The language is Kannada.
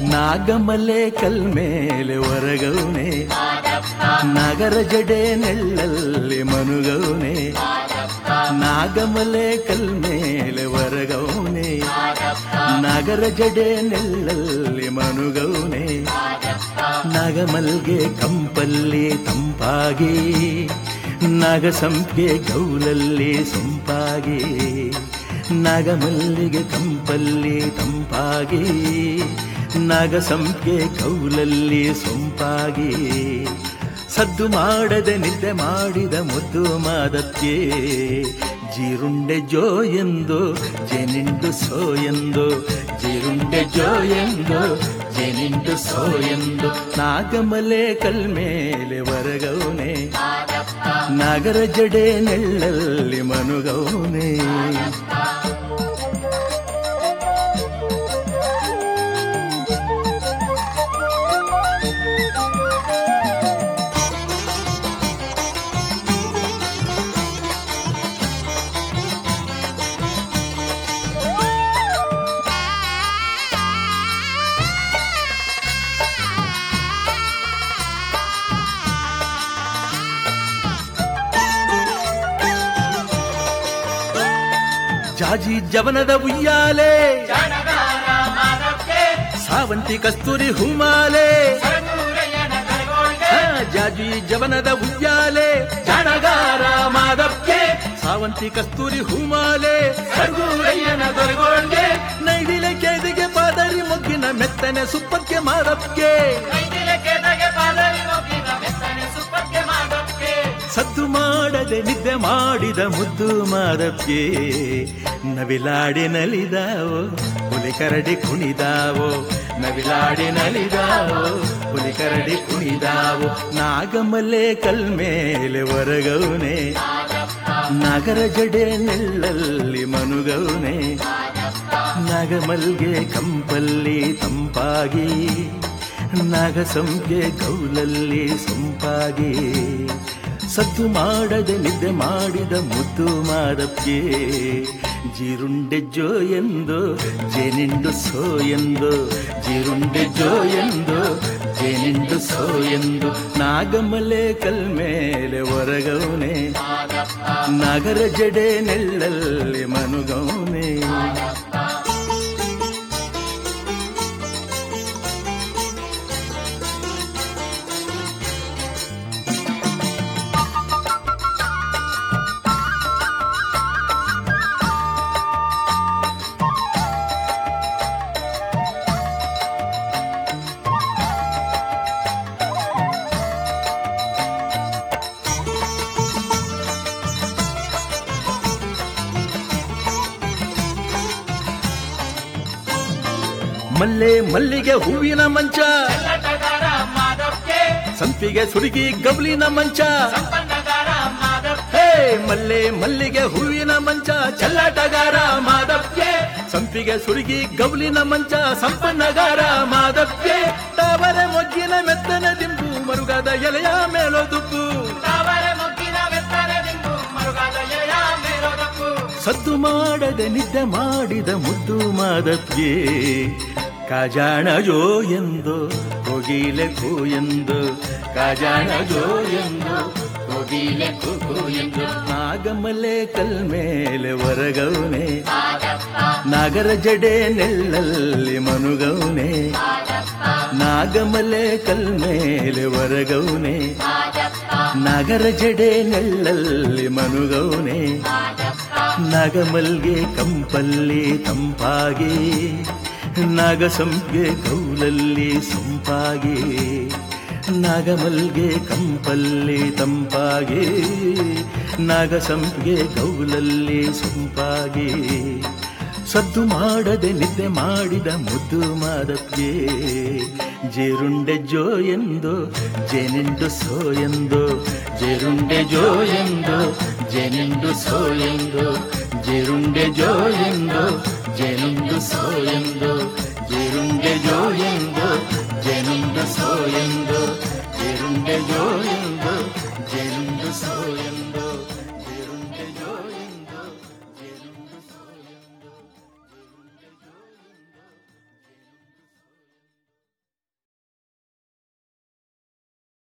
ನಾಗಮಲೆ ಕಲ್ಮೇಲೆ ಹೊರಗೌನೆ ನಗರ ಜಡೆ ನೆಳ್ಳಲ್ಲಿ ಮನುಗೌನೆ ನಾಗಮಲೆ ಕಲ್ಮೇಲೆ ಹೊರಗೌನೆ ನಗರ ಜಡೆ ನೆಳ್ಳಲ್ಲಿ ಮನುಗೌನೆ ನಗಮಲ್ಗೆ ಕಂಪಲ್ಲಿ ತಂಪಾಗಿ ನಗಸಂಪಿಗೆ ಗೌಲಲ್ಲಿ ಸೊಂಪಾಗಿ ನಗಮಲ್ಲಿಗೆ ಕಂಪಲ್ಲಿ ತಂಪಾಗಿ ನಗಸಂಪಿಗೆ ಗೌಲಲ್ಲಿ ಸೊಂಪಾಗಿ ಸದ್ದು ಮಾಡದೆ ನಿದ್ದೆ ಮಾಡಿದ ಮುದ್ದು ಮಾದಕ್ಕೆ ಜೀರುಂಡೆ ಜೋ ಎಂದು ಜೇನಿಂಡು ಸೋ ಎಂದು ಜೀರುಂಡೆ ಜೋ ಎಂದು ಜೇನಿಂಡು ಸೋ ಎಂದು ನಾಗಮಲೆ ಕಲ್ಮೇಲೆ ಹೊರಗೌನೆ ನಗರ ಜಡೆ ನೆಳ್ಳಲ್ಲಿ ಮನುಗೌನೆ ಜಾಜಿ ಜವನದ ಉಯ್ಯಾಲೆ ಜನಗಾರ ಮಾದಕ್ಕೆ ಸಾವಂತಿ ಕಸ್ತೂರಿ ಹೂಮಾಲೆ ಸರಗೂರಯ್ಯನ ಕರಗೋಳ್ಗೆ ಆ, ಜಾಜಿ ಜವನದ ಉಯ್ಯಾಲೆ ಜಾಣಗಾರ ಮಾದಪ್ಗೆ ಸಾವಂತಿ ಕಸ್ತೂರಿ ಹೂಮಾಲೆ ಸರ್ಗೂರಯ್ಯನ ದೊರಗೋಳ್ಗೆ ನೈದಿಲೆ ಕೇದಿಗೆ ಪಾದರಿ ಮೊಗ್ಗಿನ ಮೆತ್ತನೆ ಸುಪ್ಪಕ್ಕೆ ಮಾದಪ್ಗೆ ಕೈದಿಲೆ ಕೆದಗೆ ಪಾದರಿ ಮೊಗ್ಗಿನ ಮೆತ್ತನೆ ಸುಪ್ಪಕ್ಕೆ ಮಾದಕ್ಕೆ ಸದ್ದು ಮಾಡದೆ ನಿದ್ದೆ ಮಾಡಿದ ಮುದ್ದು ಮಾದಪ್ಗೆ ನವಿಲಾಡಿ ನಲಿದಾವೋ ಹುಲಿ ಕರಡಿ ಕುಣಿದಾವೋ ನವಿಲಾಡಿ ನಲಿದಾವೋ ಹುಲಿ ಕರಡಿ ಕುಣಿದಾವೋ ನಾಗಮಲೆ ಕಲ್ಮೇಲೆ ಹೊರಗೌನೆ ನಗರ ಜಡೆ ನೆಳ್ಳಲ್ಲಿ ಮನುಗೌನೆ ನಗಮಲ್ಗೆ ಕಂಪಲ್ಲಿ ತಂಪಾಗಿ ನಾಗಸಂಗೆ ಗೌಲಲ್ಲಿ ಸೊಂಪಾಗಿ ಸದ್ದು ಮಾಡದೆ ನಿದ್ದೆ ಮಾಡಿದ ಮುದ್ದು ಮಾದಪ್ಗೆ ಜೀರುಂಡೆ ಜೋ ಎಂದು ಜೇನಿಂಡು ಸೋ ಎಂದು ಜೀರುಂಡೆ ಜೋ ಎಂದು ಜೇನಿಂಡು ಸೋ ಎಂದು ನಾಗಮಲೆ ಕಲ್ಮೇಲೆ ಹೊರಗೌನೆ ನಗರ ಜಡೆ ನೆಳ್ಳಲ್ಲಿ ಮನುಗೌನೆ ಮಲ್ಲೆ ಮಲ್ಲಿಗೆ ಹೂವಿನ ಮಂಚ ಕಲ್ಲಟಗಾರ ಮಾದಕ್ಕೆ ಸಂಪಿಗೆ ಸುರುಗಿ ಗಬ್ಲಿನ ಮಂಚ ಸಂಪನ್ನಗಾರ ಮಾದಕ್ಕೆ ಹೇ ಮಲ್ಲೆ ಮಲ್ಲಿಗೆ ಹೂವಿನ ಮಂಚ ಚಲ್ಲಾಟಗಾರ ಮಾದಪ್ಗೆ ಸಂಪಿಗೆ ಸುರುಗಿ ಗೌಲಿನ ಮಂಚ ಸಂಪನ್ನಗಾರ ಮಾದಪ್ಗೆ ತಾವರೆ ಮೊಗ್ಗಿನ ಮೆತ್ತನ ದಿಂಬು ಮರುಗಾದ ಎಲೆಯ ಮೇಲೋದುಪ್ಪು ತಾವರೆ ಮೊಗ್ಗಿನ ಮೆತ್ತನೆ ದಿಂಬು ಮರುಗಾದ ಎಳೆಯ ಮೇಲೋದಕ್ಕೂ ಸದ್ದು ಮಾಡದೆ ನಿದ್ದೆ ಮಾಡಿದ ಮುದ್ದು ಮಾದಪ್ಗೆ ಕಾಜಾಣ ಜೋ ಎಂದು ಕೋಗಿಲೆ ಕೂ ಎಂದು ಕಾಜಾಣ ಜೋ ಎಂದು ಕೋಗಿಲೆ ಕೂಕು ಎಂದು ನಾಗಮಲೆ ಕಲ್ಮೇಲೆ ಹೊರಗೌನೆ ನಾಗರ ಜಡೆ ನೆಳ್ಳಲ್ಲಿ ಮನುಗೌನೆ ನಾಗಮಲೆ ಕಲ್ಮೇಲೆ ಹೊರಗೌನೆ ನಗರ ಜಡೆ ನೆಳ್ಳಲ್ಲಿ ಮನುಗೌನೆ ನಗಮಲ್ಗೆ ಕಂಪಲ್ಲಿ ತಂಪಾಗಿ ನಾಗಸಂಪಿಗೆ ಕೌಲಲ್ಲಿ ಸೊಂಪಾಗಿ ನಾಗಮಲ್ಗೆ ಕಂಪಲ್ಲಿ ತಂಪಾಗಿ ನಾಗಸಂಪಿಗೆ ಕೌಲಲ್ಲಿ ಸೊಂಪಾಗಿ ಸದ್ದು ಮಾಡದೆ ನಿದ್ದೆ ಮಾಡಿದ ಮುದ್ದು ಮಾದಪ್ಗೆ ಜೇರುಂಡೆ ಜೋ ಎಂದು ಜೇನಿಂಡು ಸೋ ಎಂದು ಜೇರುಂಡೆ ಜೋ ಎಂದು ಜೇನಿಂಡು ಸೋ ಎಂದು ಜೇರುಂಡೆ ಜೋ ಎಂದು ಜೇನುಂಡು ಸೋ ಎಂದು ಜೇರುಂಡೆ ಜೋ ಎಂದು ಜೇನುಂಡು ಸೋ ಎಂದು ಜೇರುಂಡೆ ಜೋ ಎಂದು